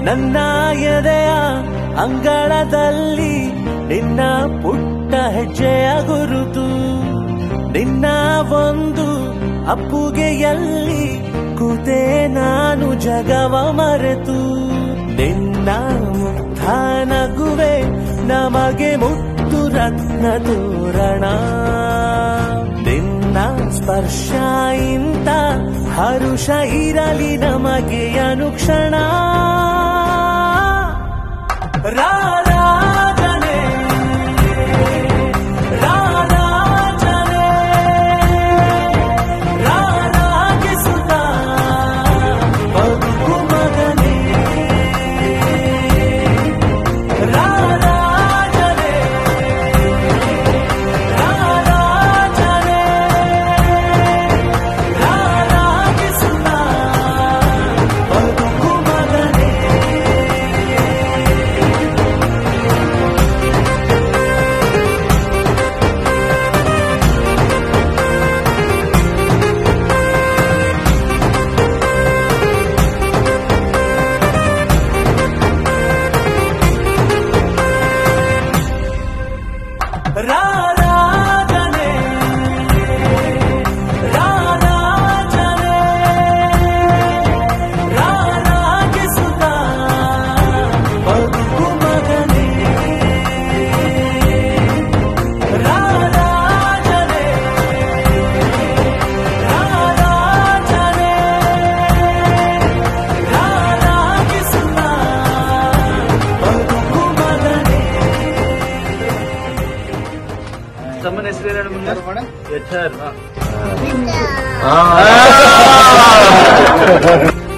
ನನ್ನ ಎದೆಯ ಅಂಗಳದಲ್ಲಿ ನಿನ್ನ ಪುಟ್ಟ ಹೆಜ್ಜೆಯ ಗುರುತು ನಿನ್ನ ಒಂದು ಅಪ್ಪುಗೆಯಲ್ಲಿ ಕೂತೆ ನಾನು ಜಗವ ಮರೆತು ನಿನ್ನ ಮುಗ್ಧ ನಗುವೆ ನಮಗೆ ಮುತ್ತು ರತ್ನ ತೋರಣ ನಿನ್ನ ಸ್ಪರ್ಶ ಇಂತ ಹರುಷ ಇರಲಿ ನಮಗೆ ಅನುಕ್ಷಣ ರಾರಾಜನೆ ರಾರಾಜನೆ ರಾರಾಗಿಸುತ್ತ ಬದುಕು ಮಗನೇ ರಾರಾಜನೆ ರಾರಾಜನೆ ರಾರಾಗಿಸುತ್ತ ಬದುಕು ಮಗನೇ ರಾರಾಜನೆ ರಾರಾಜನೆ ರಾರಾಗಿಸುತ್ತ ಬದುಕು ಮಗನೇ ರಾರಾಜನೆ ರಾರಾಜನೆ ರಾರಾಗಿಸುತ್ತ ಬದುಕು ಮಗನೇ ತಮ್ಮನ ಹೆಸರು ಹೇಳಿ ಮುಂದೆ ಎಚ್ ಆರ್ ಆ